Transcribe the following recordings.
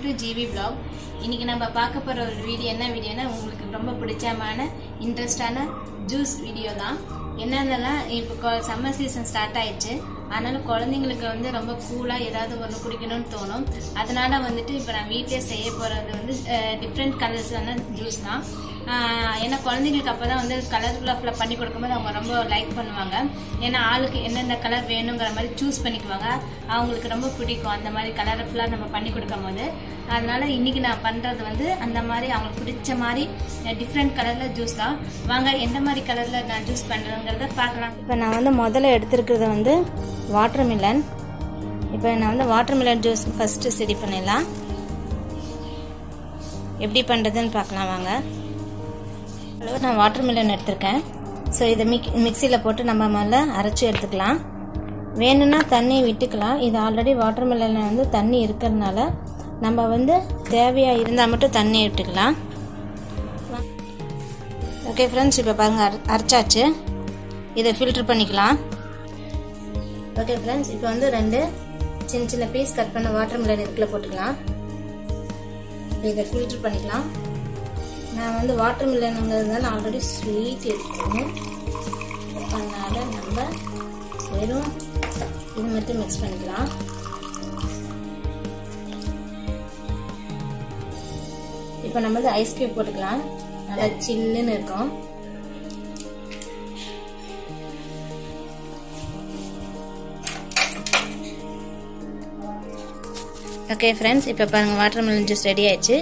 to GV vlog இன்னைக்கு நம்ம பார்க்க போகிற ஒரு வீடியோ என்ன வீடியோனா உங்களுக்கு ரொம்ப பிடிச்சமான இன்ட்ரெஸ்டான ஜூஸ் வீடியோ தான் என்னென்னலாம் இப்போ சம்மர் சீசன் ஸ்டார்ட் ஆயிடுச்சு அதனால குழந்தைங்களுக்கு வந்து ரொம்ப கூலாக ஏதாவது ஒன்று குடிக்கணும்னு தோணும் அதனால வந்துட்டு இப்போ நான் வீட்டிலே செய்ய போகிறது வந்து டிஃப்ரெண்ட் கலர்ஸான ஜூஸ் தான் ஆஹ் ஏன்னா குழந்தைங்களுக்கு அப்போ தான் வந்து கலர்ஃபுல்லாக பண்ணி கொடுக்கும்போது அவங்க ரொம்ப லைக் பண்ணுவாங்க ஏன்னா ஆளுக்கு எந்தெந்த கலர் வேணுங்கிற மாதிரி சூஸ் பண்ணிக்குவாங்க அவங்களுக்கு ரொம்ப பிடிக்கும் அந்த மாதிரி கலர்ஃபுல்லாக நம்ம பண்ணி கொடுக்கும் போது அதனால இன்னைக்கு நான் பண்ணுறது வந்து அந்த மாதிரி அவங்களுக்கு பிடிச்ச மாதிரி டிஃப்ரெண்ட் கலரில் ஜூஸ் தான் வாங்க எந்த மாதிரி கலரில் நான் ஜூஸ் பண்ணுறதுங்கிறத பார்க்கலாம் இப்போ நான் வந்து முதல்ல எடுத்துருக்கிறது வந்து வாட்டர் மிலன் இப்போ நான் வந்து வாட்டர் மிலன் ஜூஸ் ஃபஸ்ட்டு சரி பண்ணிடலாம் எப்படி பண்ணுறதுன்னு பார்க்கலாம் வாங்க அளவு நான் வாட்டர் மிலன் எடுத்திருக்கேன் ஸோ இதை மிக் மிக்சியில் போட்டு நம்ம முதல்ல அரைச்சி எடுத்துக்கலாம் வேணும்னா தண்ணி விட்டுக்கலாம் இது ஆல்ரெடி வாட்டர் மிலனில் வந்து தண்ணி இருக்கிறதுனால நம்ம வந்து தேவையாக இருந்தால் மட்டும் தண்ணி விட்டுக்கலாம் ஓகே ஃப்ரெண்ட்ஸ் இப்போ பாருங்கள் அரை அரைச்சாச்சு இதை ஃபில்ட்ரு பண்ணிக்கலாம் ஓகே ஃப்ரெண்ட்ஸ் இப்போ வந்து ரெண்டு சின்ன சின்ன பீஸ் கட் பண்ண வாட்டர் மிலன் இதுக்குள்ளே போட்டுக்கலாம் இதை ஃபில்ட்ரு பண்ணிக்கலாம் நான் வந்து வாட்டர் மில்லனுங்கிறதுனால ஆல்ரெடி ஸ்வீட் எடுத்துக்கணும் அதனால் நம்ம வெறும் இது மட்டும் மிக்ஸ் பண்ணிக்கலாம் இப்போ நம்ம வந்து ஐஸ் கியூப் போட்டுக்கலாம் நல்லா சில்லுன்னு இருக்கும் ஓகே ஃப்ரெண்ட்ஸ் இப்போ பாருங்கள் வாட்டர் மிலன் ஜூஸ் ரெடி ஆயிடுச்சு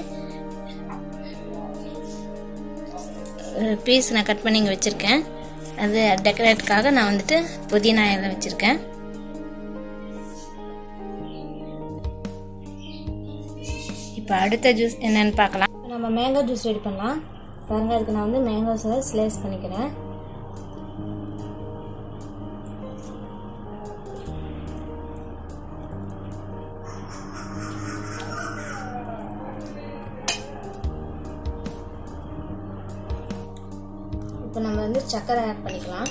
பீஸ் நான் கட் பண்ணி இங்கே வச்சுருக்கேன் அது டெக்கரேட்டுக்காக நான் வந்துட்டு புதினா இலை வச்சுருக்கேன் இப்போ அடுத்த ஜூஸ் என்னன்னு பார்க்கலாம் நம்ம மேங்கோ ஜூஸ் ரெடி பண்ணலாம் பாருங்க அதுக்கு நான் வந்து மேங்கோஸை ஸ்லைஸ் பண்ணிக்கிறேன் இப்போ நம்ம வந்து சர்க்கரை ஆட் பண்ணிக்கலாம்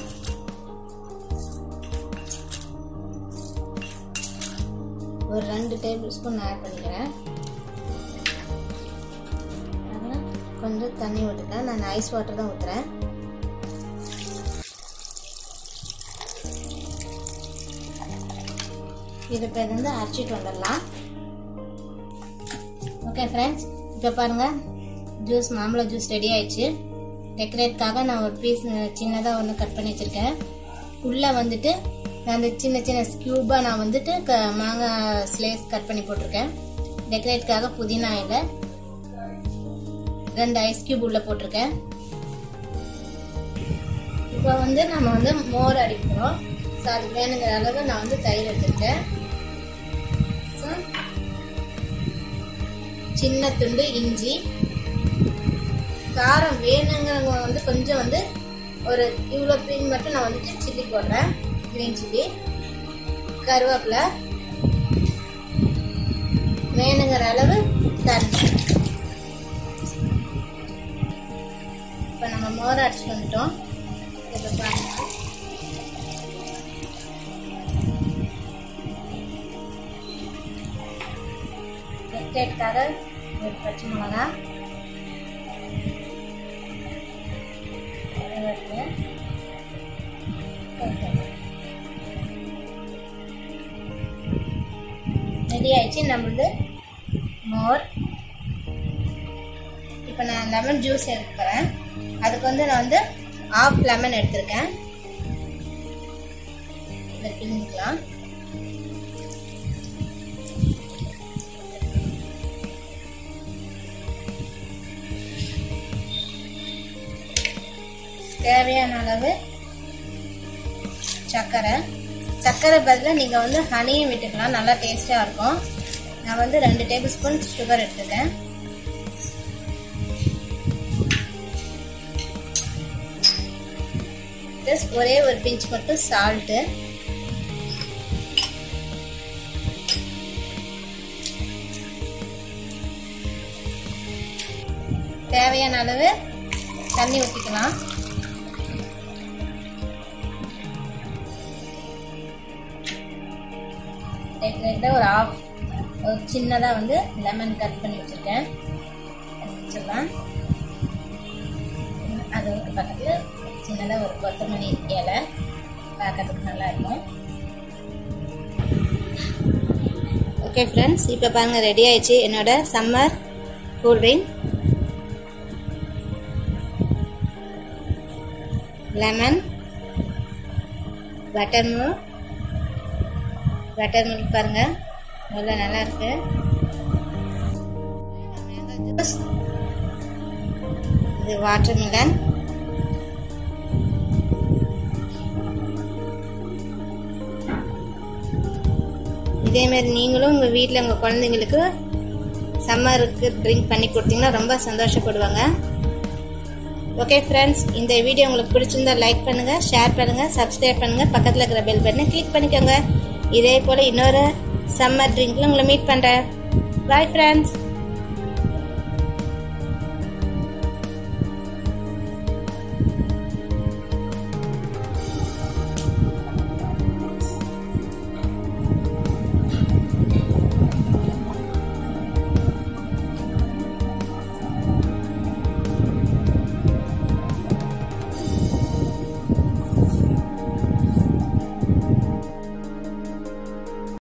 ஒரு ரெண்டு டேபிள் ஸ்பூன் ஆட் பண்ணிக்கிறேன் கொஞ்சம் தண்ணி ஊற்றிக்கலாம் நான் ஐஸ் வாட்டர் தான் ஊற்றுறேன் இது இப்போ வந்து அரைச்சிட்டு வந்துடலாம் ஓகே ஃப்ரெண்ட்ஸ் இப்போ பாருங்கள் ஜூஸ் மாம்பழ ஜூஸ் ரெடி ஆயிடுச்சு டெக்கரேட்காக நான் ஒரு பீஸ் சின்னதாக ஒன்று கட் பண்ணி வச்சுருக்கேன் உள்ளே வந்துட்டு நான் அந்த சின்ன சின்ன ஸ்கியூபாக நான் வந்துட்டு க மாங்காய் ஸ்லேஸ் கட் பண்ணி போட்டிருக்கேன் டெக்கரேட்காக புதினா இலை ரெண்டு ஐஸ் கியூப் உள்ளே போட்டிருக்கேன் இப்போ வந்து நம்ம வந்து மோர் அடிக்கிறோம் ஸோ அதுக்கு வேணுங்கிற அளவு நான் வந்து தயிர் எடுத்துருக்கேன் ஸோ சின்ன துண்டு இஞ்சி காரம் வேணுங்கிறவங்க வந்து கொஞ்சம் வந்து ஒரு இவ்வளோ பீன் மட்டும் நான் வந்துட்டு சில்லி போடுறேன் க்ரீன் சில்லி கருவேப்பிலை வேணுங்கிற அளவு தண்ணி இப்போ நம்ம மோர் அடிச்சுட்டு வந்துட்டோம் இப்போ பாருங்க வெட்டேட்காக ஒரு பச்சை மிளகா ரெடி ஆயிடுச்சு நம்மளது மோர் இப்போ நான் லெமன் ஜூஸ் எடுத்துக்கிறேன் அதுக்கு வந்து நான் வந்து ஆஃப் லெமன் எடுத்திருக்கேன் இதை பிழிஞ்சிக்கலாம் தேவையான அளவு சர்க்கரை சர்க்கரை பதிலாக நீங்கள் வந்து ஹனியும் விட்டுக்கலாம் நல்லா டேஸ்டாக இருக்கும் நான் வந்து ரெண்டு டேபிள் ஸ்பூன் சுகர் எடுத்துக்கேன் ஜஸ்ட் ஒரே ஒரு பிஞ்ச் மட்டும் சால்ட்டு தேவையான அளவு தண்ணி ஊற்றிக்கலாம் டெக்கரேட்டாக ஒரு ஆஃப் ஒரு சின்னதாக வந்து லெமன் கட் பண்ணி வச்சுருக்கேன் வச்சிடலாம் அதுக்கு பக்கத்தில் சின்னதாக ஒரு கொத்தமல்லி இலை பார்க்கறதுக்கு நல்லா இருக்கும் ஓகே ஃப்ரெண்ட்ஸ் இப்போ பாருங்கள் ரெடி ஆயிடுச்சு என்னோட summer cool drink lemon buttermilk buttermilk பாருங்க நல்லா நல்லா இருக்கு இது வாட்டர் மிலன் இதே மாதிரி நீங்களும் உங்கள் வீட்டில் உங்கள் குழந்தைங்களுக்கு சம்மருக்கு ட்ரிங்க் பண்ணி கொடுத்தீங்கன்னா ரொம்ப சந்தோஷப்படுவாங்க ஓகே ஃப்ரெண்ட்ஸ் இந்த வீடியோ உங்களுக்கு பிடிச்சிருந்தா லைக் பண்ணுங்கள் ஷேர் பண்ணுங்கள் சப்ஸ்கிரைப் பண்ணுங்கள் பக்கத்தில் இருக்கிற பெல் பட்டனை கிளிக் பண்ணிக்கோங்க இதே போல் இன்னொரு சம்மர் ட்ரிங்க்கில் உங்களை மீட் பண்ணுறேன் பாய் ஃப்ரெண்ட்ஸ்